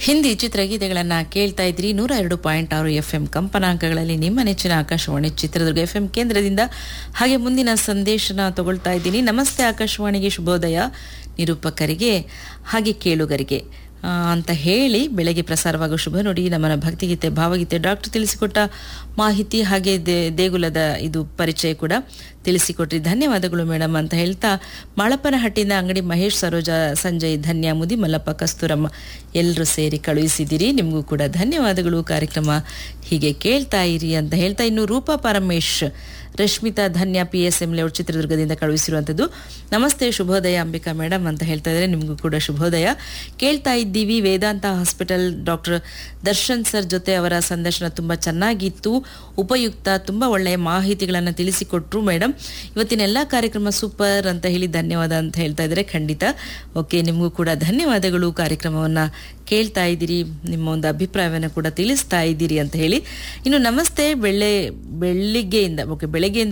ಹಿಂದಿ ಚಿತ್ರಗೀತೆಗಳನ್ನು ಕೇಳ್ತಾ ಇದ್ರಿ ನೂರ ಎರಡು ಪಾಯಿಂಟ್ ಆರು ಎಫ್ ಎಂ ಕಂಪನಾಂಕಗಳಲ್ಲಿ ನಿಮ್ಮ ನೆಚ್ಚಿನ ಆಕಾಶವಾಣಿ ಚಿತ್ರದುರ್ಗ ಎಫ್ ಎಂ ಕೇಂದ್ರದಿಂದ ಹಾಗೆ ಮುಂದಿನ ಸಂದೇಶನ ತಗೊಳ್ತಾ ಇದ್ದೀನಿ ನಮಸ್ತೆ ಆಕಾಶವಾಣಿಗೆ ಶುಭೋದಯ ನಿರೂಪಕರಿಗೆ ಹಾಗೆ ಕೇಳುಗರಿಗೆ ಆ, ಅಂತ ಹೇಳಿ ಬೆಳಗ್ಗೆ ಪ್ರಸಾರವಾಗುವ ಶುಭ ನುಡಿ ನಮ್ಮನ ಭಕ್ತಿಗೀತೆ ಭಾವಗೀತೆ ಡಾಕ್ಟರ್ ತಿಳಿಸಿಕೊಟ್ಟ ಮಾಹಿತಿ ಹಾಗೆ ದೇ ದೇಗುಲದ ಇದು ಪರಿಚಯ ಕೂಡ ತಿಳಿಸಿಕೊಟ್ರಿ ಧನ್ಯವಾದಗಳು ಮೇಡಮ್ ಅಂತ ಹೇಳ್ತಾ ಮಾಳಪ್ಪನಹಟ್ಟಿನ ಅಂಗಡಿ ಮಹೇಶ್ ಸರೋಜ ಸಂಜಯ್ ಧನ್ಯ ಮುದಿ ಮಲ್ಲಪ್ಪ ಕಸ್ತೂರಮ್ಮ ಎಲ್ಲರೂ ಸೇರಿ ಕಳುಹಿಸಿದಿರಿ ನಿಮಗೂ ಕೂಡ ಧನ್ಯವಾದಗಳು ಕಾರ್ಯಕ್ರಮ ಹೀಗೆ ಕೇಳ್ತಾ ಇರಿ ಅಂತ ಹೇಳ್ತಾ ಇನ್ನು Roopa Paramesh Rashmita Dhanya P S M layout ಚಿತ್ರದುರ್ಗದಿಂದ ಕಳುಹಿಸಿರುವಂಥದ್ದು ನಮಸ್ತೆ ಶುಭೋದಯ ಅಂಬಿಕಾ ಮೇಡಮ್ ಅಂತ ಹೇಳ್ತಾ ಇದ್ದಾರೆ ನಿಮಗೂ ಕೂಡ ಶುಭೋದಯ ಕೇಳ್ತಾ ಇದ್ದೀವಿ Vedanta hospital doctor Darshan sir ಜೊತೆ ಅವರ ಸಂದರ್ಶನ ತುಂಬ ಚೆನ್ನಾಗಿತ್ತು ಉಪಯುಕ್ತ ತುಂಬ ಒಳ್ಳೆಯ ಮಾಹಿತಿಗಳನ್ನು ತಿಳಿಸಿಕೊಟ್ರು ಮೇಡಮ್ ಇವತ್ತಿನ ಎಲ್ಲ ಕಾರ್ಯಕ್ರಮ ಸೂಪರ್ ಅಂತ ಹೇಳಿ ಧನ್ಯವಾದ ಅಂತ ಹೇಳ್ತಾ ಇದ್ದಾರೆ ಖಂಡಿತ ಓಕೆ ನಿಮಗೂ ಕೂಡ ಧನ್ಯವಾದಗಳು ಕಾರ್ಯಕ್ರಮವನ್ನು ಕೇಳ್ತಾ ಇದ್ದೀರಿ ನಿಮ್ಮ ಒಂದು ಅಭಿಪ್ರಾಯವನ್ನು ಕೂಡ ತಿಳಿಸ್ತಾ ಇದ್ದೀರಿ ಅಂತ ಹೇಳಿ ಇನ್ನು ನಮಸ್ತೆ ಬೆಳ್ಳೆ ಬೆಳಿಗ್ಗೆಯಿಂದ ಓಕೆ ಬೆಳಗ್ಗೆಯಿಂದ